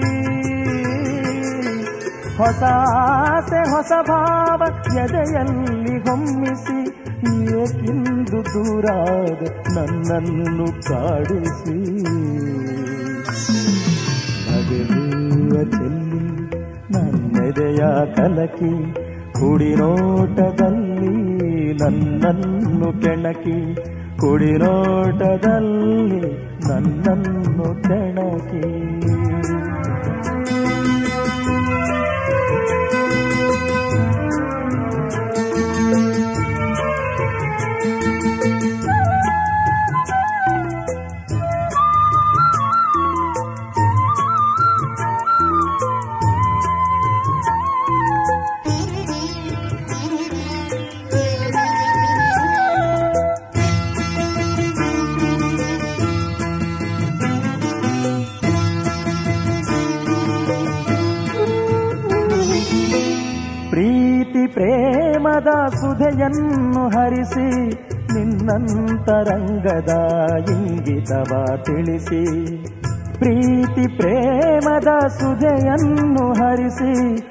Speaker 4: ಹೊಸ ಆಸೆ ಹೊಸ ಭಾವ ಎದೆಯಲ್ಲಿ ಹೊಮ್ಮಿಸಿ ಏಕಿಂದು ದೂರಾದ ನನ್ನನ್ನು ಕಾಡಿಸಿ ನಗೆಯುವ ಚೆಲ್ಲಿ ನನ್ನೆದೆಯ ಕಲಕಿ ಕುಡಿನೋಟದಲ್ಲಿ ನನ್ನನ್ನು ಕೆಣಕಿ ಕುಡಿನೋಟದಲ್ಲಿ ನನ್ನನ್ನು ಕೆಣಕಿ ಪ್ರೀತಿ ಪ್ರೇಮದ ಸುಧೆಯನ್ನು ಹರಿಸಿ ನಿನ್ನಂತರಂಗದ ಇಂಗಿತವ ತಿಳಿಸಿ ಪ್ರೀತಿ ಪ್ರೇಮದ ಸುಧೆಯನ್ನು ಹರಿಸಿ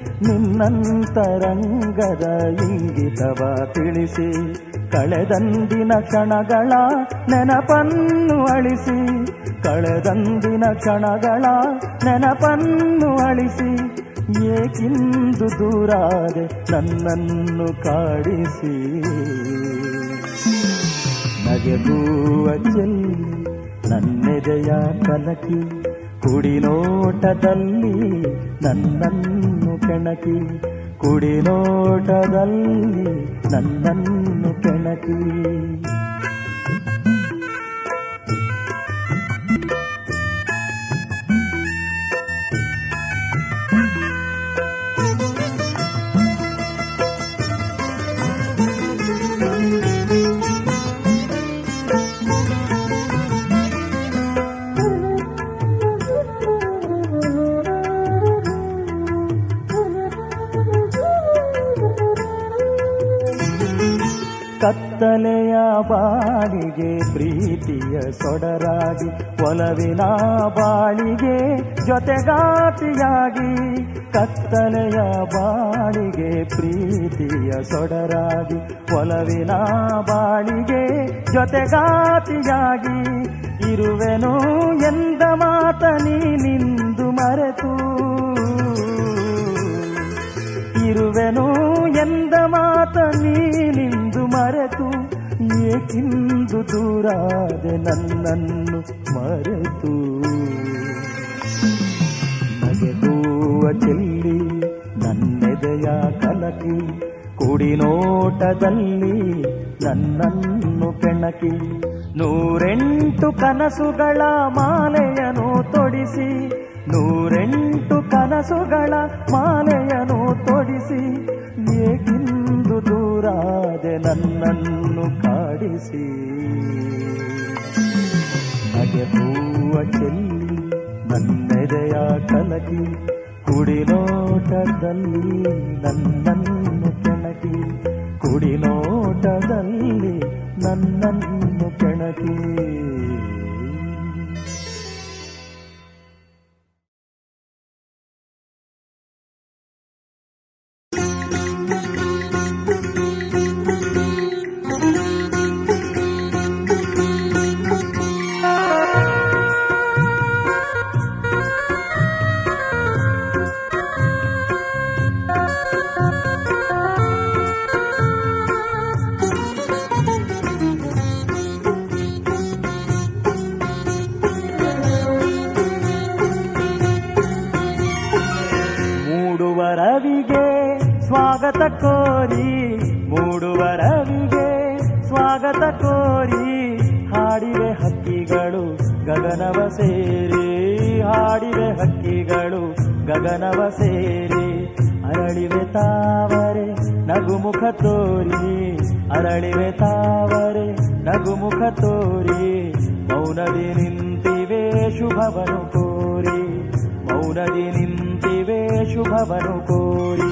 Speaker 4: ನಿನ್ನಂತರಂಗದ ಇಂಗಿತವ ತಿಳಿಸಿ ಕಳೆದಂದಿನ ಕ್ಷಣಗಳ ನೆನಪನ್ನು ಅಳಿಸಿ ಕಳೆದಂದಿನ ಕ್ಷಣಗಳ ನೆನಪನ್ನು ಅಳಿಸಿ ಏಕಿಂದು ದೂರಾದೆ ನನ್ನನ್ನು ಕಾಡಿಸಿ ನಗೆಬೂವ ಚೆಲ್ಲಿ ನನ್ನೆದೆಯ ಕಲಕಿ ಕುಡಿನೋಟದಲ್ಲಿ ನನ್ನನ್ನು ಕೆಣಕಿ ಕುಡಿನೋಟದಲ್ಲಿ ನನ್ನನ್ನು ಕೆಣಕಿ ಕತ್ತಲೆಯ ಬಾಳಿಗೆ ಪ್ರೀತಿಯ ಸೊಡರಾಗಿ ಒಲವಿನ ಬಾಳಿಗೆ ಜೊತೆಗಾತಿಯಾಗಿ ಕತ್ತಲೆಯ ಬಾಳಿಗೆ ಪ್ರೀತಿಯ ಸೊಡರಾಗಿ ಒಲವಿನ ಬಾಳಿಗೆ ಜೊತೆಗಾತಿಯಾಗಿ ಇರುವೆನು ಎಂದ ಮಾತ ನೀನಿಂದು ಮರೆತು ಇರುವೆನು ಎಂದ ಮಾತ ನೀನಿಂದು ಮರೆತು ಏಕಿಂದು ದೂರಾದೆ ನನ್ನನ್ನು ಮರೆತು ನಗೆದೂವ ಚೆಲ್ಲಿ ನನ್ನೆದೆಯ ಕಲಕಿ ಕುಡಿನೋಟದಲ್ಲಿ ನನ್ನನ್ನು ಕೆಣಕಿ ನೂರೆಂಟು ಕನಸುಗಳ ಮಾಲೆಯನು ತೊಡಿಸಿ ನೂರೆಂಟು ಕನಸುಗಳ ಮಾಲೆಯನು ತೊಡಿಸಿ ಏಕಿಂದು ದೂರಾದೆ ನನ್ನನ್ನು ಕಾಡಿಸಿ ನಗೆ ಹೂವ ಚೆಲ್ಲಿ ನನ್ನೆದೆಯ ಕಲಕಿ ಕುಡಿನೋಟದಲ್ಲಿ ನನ್ನನ್ನು ಕೆಣಕಿ ಕುಡಿನೋಟದಲ್ಲಿ ನನ್ನನ್ನು ಕೆಣಕಿ ಮೂಡುವ ರವಿಗೆ ಸ್ವಾಗತ ಕೋರಿ ಮೂಡುವ ರವಿಗೆ ಸ್ವಾಗತ ಕೋರಿ ಹಾಡಿವೆ ಹಕ್ಕಿಗಳು ಗಗನವ ಸೇರಿ ಹಾಡಿವೆ ಹಕ್ಕಿಗಳು ಗಗನವ ಸೇರಿ ಅರಳಿವೆ ತಾವರೆ ನಗುಮುಖ ತೋರಿ ಅರಳಿವೆ ತಾವರೆ ನಗುಮುಖ ತೋರಿ ಮೌನದಿ ನಿಂತಿವೆ ಶುಭವನು ಕೋರಿ ಮೌನದಿ ನಿಂತಿವೆ ಶುಭವನು ಕೋರಿ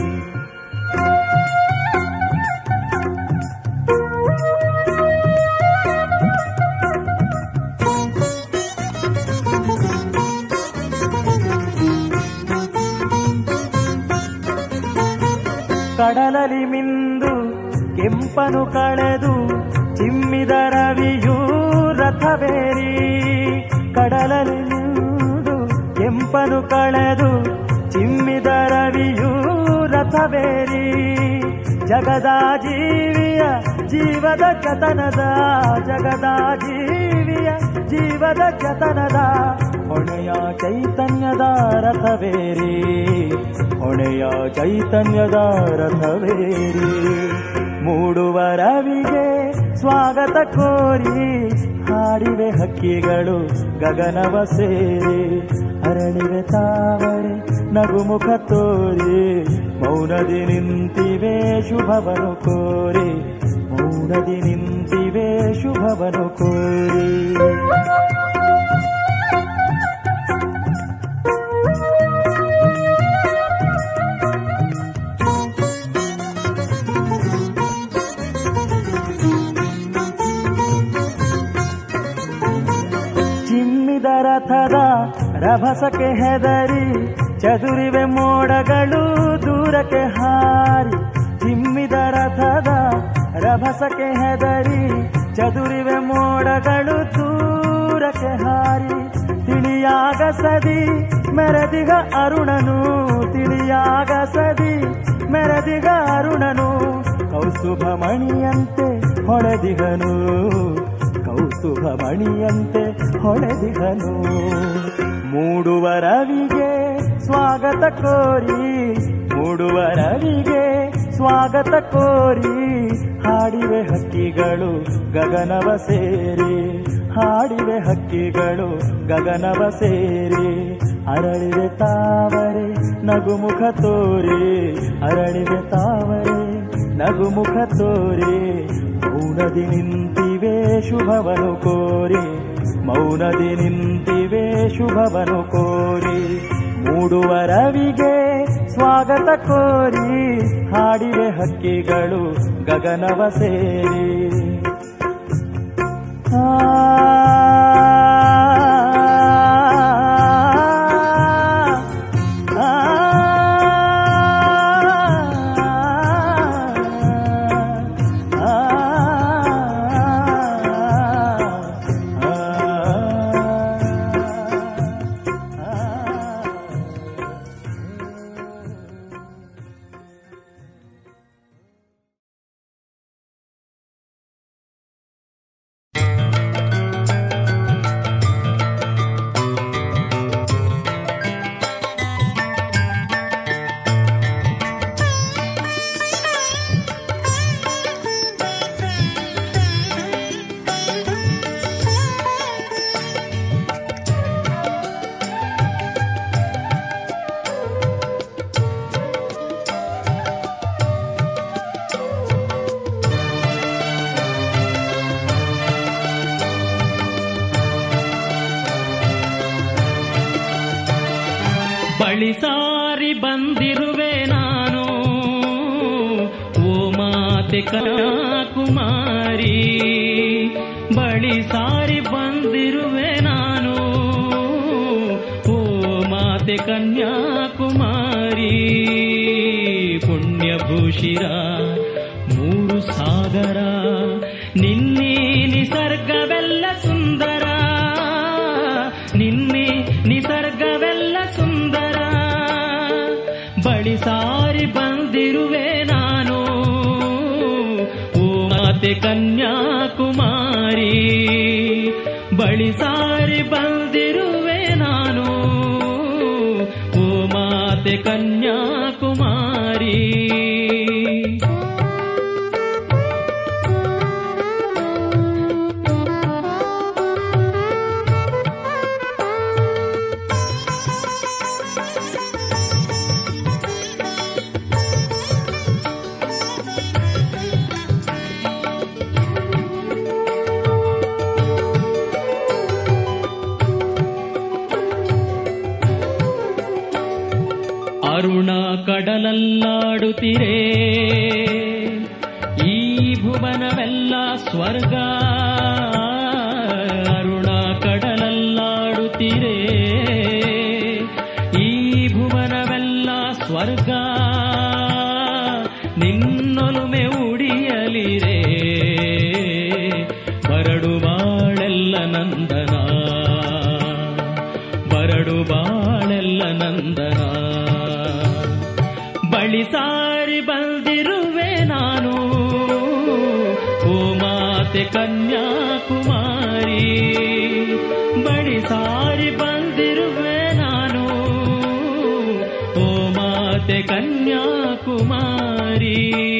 Speaker 4: ಕಡಲಲಿ ಮಿಂದು ಕೆಂಪನು ಕಳೆದು ಚಿಮ್ಮಿದ ರವಿಯೂ ರಥವೇರಿ ಕಡಲಲಿ ಮಿಂದು ಕೆಂಪನು ಕಳೆದು ಚಿಮ್ಮಿದ ರವಿಯೂ ರಥವೇರಿ ಜಗದ ಜೀವಿಯ ಜೀವದ ಜತನದ ಜಗದ ಜೀವಿಯ ಜೀವದ ಜತನದ ಹೊಣೆಯ ಚೈತನ್ಯದ ರಥವೇರಿ ಹೊಣೆಯ ಚೈತನ್ಯದ ರಥವೇರಿ ಮೂಡುವ ರವಿಗೆ ಸ್ವಾಗತ ಕೋರಿ ಹಾಡಿವೆ ಹಕ್ಕಿಗಳು ಗಗನವ ಸೇರಿ ಅರಳಿವೆ ತಾವರೆ ನಗುಮುಖ ತೋರಿ ಮೌನದಿ ನಿಂತಿವೆ ಶುಭವನು ಕೋರಿ ಮೌನದಿ ನಿಂತಿವೆ ಶುಭವನು ಕೋರಿ ಚಿಮ್ಮಿದ ರಥದ ರಭಸಕ್ಕೆ ಹೆದರಿ ಚದುರಿವೆ ಮೋಡಗಳು ದೂರಕ್ಕೆ ಹಾರಿ ಚಿಮ್ಮಿದ ರಥದ ರಭಸಕ್ಕೆ ಹೆದರಿ ಚದುರಿವೆ ಮೋಡಗಳು ದೂರಕ್ಕೆ ಹಾರಿ ತಿಳಿಯಾಗ ಸದಿ ಮೆರೆದಿಗ ಅರುಣನು ತಿಳಿಯಾಗ ಸದಿ ಮೆರೆದಿಗ ಅರುಣನು ಕೌಸುಭ ಮಣಿಯಂತೆ ಹೊಳೆದಿಗನು ಕೌಸುಭ ಮಣಿಯಂತೆ ಹೊಳೆದಿಗನು ಮೂಡುವ ರವಿಗೆ ಸ್ವಾಗತ ಕೋರಿ ಮೂಡುವ ರವಿಗೆ ಸ್ವಾಗತ ಕೋರಿ ಹಾಡಿವೆ ಹಕ್ಕಿಗಳು ಗಗನವ ಸೇರಿ ಹಾಡಿವೆ ಹಕ್ಕಿಗಳು ಗಗನವ ಸೇರಿ ಅರಳಿವೆ ತಾವರೆ ನಗುಮುಖ ತೋರಿ ಅರಳಿವೆ ತಾವರೆ ನಗುಮುಖ ತೋರಿ ಮೌನದಿ ನಿಂತಿವೆ ಶುಭವನು ಕೋರಿ ಮೌನದಿ ನಿಂತಿವೆ ಶುಭವನು ಕೋರಿ ಮೂಡುವ ರವಿಗೆ ಸ್ವಾಗತ ಕೋರಿ ಹಾಡಿವೆ ಹಕ್ಕಿಗಳು ಗಗನವ ಸೇರಿ ಆ ಆ
Speaker 5: ಬಳಿ ಸಾರಿ ಬಂದಿರುವೆ ನಾನು ಓ ಮಾತ ಮಾತೆ ಕನ್ಯಾಕುಮಾರಿ ಬಳಿ ಸಾರಿ ಬಂದಿರುವೆ ನಾನು ಓ ಮಾತೆ ಕನ್ಯಾಕುಮಾರಿ ಪುಣ್ಯಭೂಷಿರ ಮೂರು ಸಾಗರ ನಿನ್ನೆ ನಿಸರ್ಗವೆಲ್ಲ ಸುಂದರ ನಿನ್ನೆ ನಿಸರ್ಗವೆಲ್ಲ ಸುಂದರ ಬಳಿ ಸಾರಿ ಬಂದಿರುವೆ ನಾನು ಓ ಮಾತೆ ಕನ್ಯಾಕುಮಾರಿ ಬಳಿ ಸಾರಿ ಬಂದಿರುವೆ ನಾನು ಓ ಮಾತೆ ಕನ್ಯಾಕುಮಾರಿ ಅರುಣ ಕಡಲಲ್ಲಾಡುತ್ತಿರೇ ಈ ಭುವನವೆಲ್ಲ ಸ್ವರ್ಗ ಅರುಣ ಕಡಲಲ್ಲಾಡುತ್ತಿರೇ ಈ ಭುವನವೆಲ್ಲ ಸ್ವರ್ಗ ನಿನ್ನೊಲುಮೆ ಉಡಿಯಲಿರೇ ಬರಡು ಬಾಳೆಲ್ಲ ನಂದನ ಬರಡು ಬಾಳೆಲ್ಲ ನಂದನ ಬಳಿ ಸಾರಿ ಬಂದಿರುವೆ ನಾನು ಓ ಮಾತೆ ಕನ್ಯಾಕುಮಾರಿ ಬಳಿ ಸಾರಿ ಬಂದಿರುವೆ ನಾನು ಓ ಮಾತೆ ಕನ್ಯಾಕುಮಾರಿ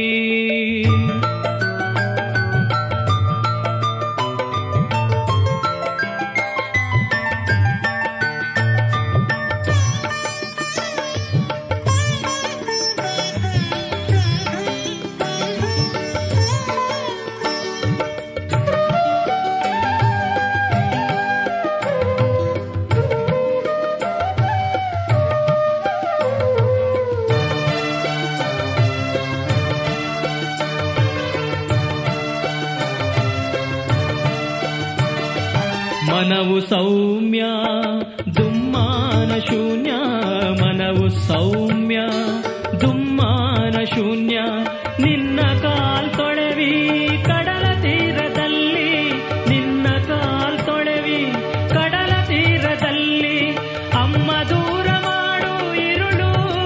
Speaker 5: ಮನವು ಸೌಮ್ಯ ದುಮ್ಮಾನ ಶೂನ್ಯ ಮನವು ಸೌಮ್ಯ ದುಮ್ಮಾನ ಶೂನ್ಯ ನಿನ್ನ ಕಾಲ್ ತೊಳೆವಿ ಕಡಲ ತೀರದಲ್ಲಿ ನಿನ್ನ ಕಾಲ್ ತೊಳೆವಿ ಕಡಲ ತೀರದಲ್ಲಿ ಅಮ್ಮ ದೂರ ಮಾಡು ಇರುಳು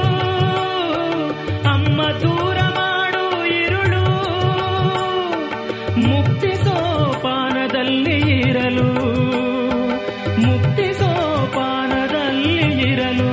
Speaker 5: ಅಮ್ಮ ದೂರ ಮಾಡು ಇರುಳು ಮುಕ್ತಿ ಸೋಪಾನದಲ್ಲಿ ಇರಲು ಮುಕ್ತಿ ಸೋಪಾನದಲ್ಲಿ ಇರಲು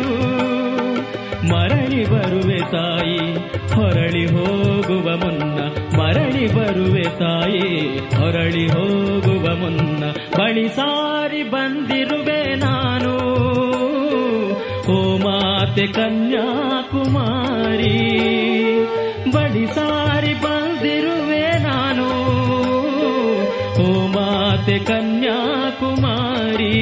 Speaker 5: ಮರಳಿ ಬರುವೆ ತಾಯಿ ಹೊರಳಿ ಹೋಗುವ ಮುನ್ನ ಮರಳಿ ಬರುವೆ ತಾಯಿ ಹೊರಳಿ ಹೋಗುವ ಮುನ್ನ ಬಳಿ ಸಾರಿ ಬಂದಿರುವೆ ನಾನು ಓ ಮಾತೆ ಕನ್ಯಾಕುಮಾರಿ ಬಳಿ ಸಾರಿ ಬಂದಿರುವೆ ನಾನು ಓ ಮಾತೆ ಕನ್ಯಾಕುಮಾರಿ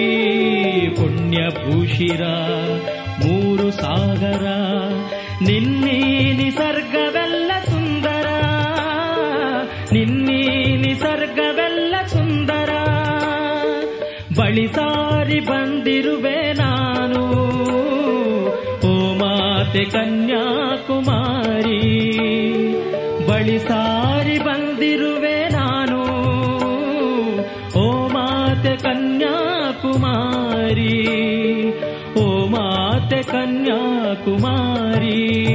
Speaker 5: ಪುಣ್ಯಭೂಷಿರ ಮೂರು ಸಾಗರ ನಿನ್ನೆ ನಿಸರ್ಗವೆಲ್ಲ ಸುಂದರ ನಿನ್ನೆ ನಿಸರ್ಗವೆಲ್ಲ ಸುಂದರ ಬಳಿ ಸಾರಿ ಬಂದಿರುವೆ ನಾನು ಓ ಮಾತೆ ಕನ್ಯಾಕುಮಾರಿ ಬಳಿ ಸಾರಿ ಬಂದಿರುವೆ ನಾನು ಓ ಮಾತೆ ಕನ್ಯಾಕುಮಾರಿ ಓ ಮಾತೆ ಕನ್ಯಾಕುಮಾರಿ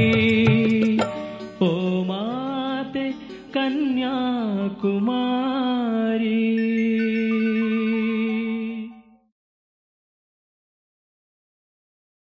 Speaker 5: ಓ ಮಾತೆ ಕನ್ಯಾಕುಮಾರಿ